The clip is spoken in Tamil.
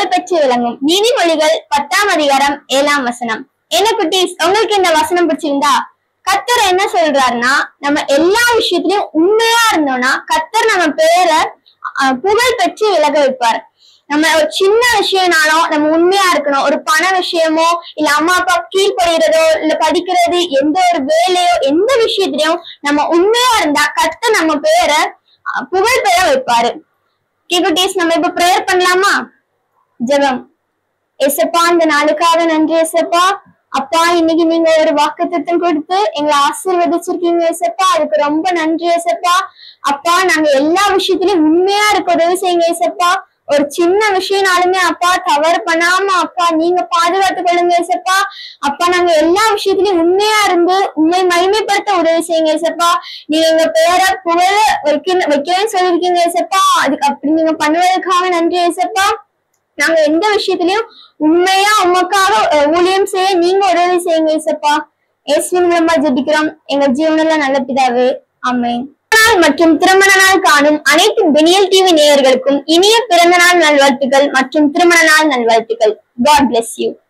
புகழ் பெற்று விளங்கும் நீதிமொழிகள் பத்தாம் அதிகாரம் ஏழாம் வசனம் என்ன குட்டீஸ் உங்களுக்கு இந்த வசனம் பிடிச்சிருந்தா கத்தர் என்ன சொல்றாருன்னா நம்ம எல்லா விஷயத்திலயும் உண்மையா இருந்தோம்னா கத்தர் நம்ம பேரை அஹ், புகழ் பெற்று விலக வைப்பார் நம்ம ஒரு சின்ன விஷயம்னாலும் நம்ம உண்மையா இருக்கணும் ஒரு பண விஷயமோ இல்ல அம்மா அப்பா கீழ்ப்படுகிறதோ இல்ல படிக்கிறது எந்த ஒரு வேலையோ எந்த விஷயத்திலயும் நம்ம உண்மையா இருந்தா கத்தர் நம்ம பேரை அஹ், புகழ் பெற வைப்பாரு குட்டீஸ் நம்ம இப்ப ப்ரேயர் பண்ணலாமா ஜெபம் ஏசப்பா இந்த நாளுக்காக நன்றி ஏசப்பா அப்பா இன்னைக்கு நீங்க ஒரு வாக்குத்தத்தம் கொடுத்து எங்களை ஆசீர்வதிச்சிருக்கீங்க ஏசப்பா அதுக்கு ரொம்ப நன்றி ஏசப்பா அப்பா நாங்க எல்லா விஷயத்திலயும் உண்மையா இருக்க உதவி செய்யுங்க ஏசப்பா ஒரு சின்ன விஷயம்னாலுமே அப்பா தவறு பண்ணாம அப்பா நீங்க பாதுகாத்து கொள்ளுங்க ஏசப்பா அப்பா நாங்க எல்லா விஷயத்திலயும் உண்மையா இருந்து உண்மை மகிமைப்படுத்த உதவி செய்யுங்க ஏசப்பா நீங்க எங்க பேரை புகழ வைக்க வைக்கிறேன்னு சொல்லியிருக்கீங்க ஏசப்பா அதுக்கு அப்படி நீங்க பண்ணுவதற்காக நன்றி ஏசப்பா நாங்க எந்த விஷயத்திலயும் உண்மையா உமக்காக அஹ், ஊழியம் செய்ய நீங்க உதவி செய்யுங்க ஏசப்பா இயேசுவின் மூலமா ஜெபிக்கிறோம் எங்க ஜீவனில் நல்ல பிதாவே ஆமென் நாள் மற்றும் திருமண நாள் காணும் அனைத்து பெனியல் டிவி நேயர்களுக்கும் இனிய பிறந்த நாள் நல்வாழ்த்துக்கள் மற்றும் திருமண நாள் நல்வாழ்த்துக்கள் காட் bless யூ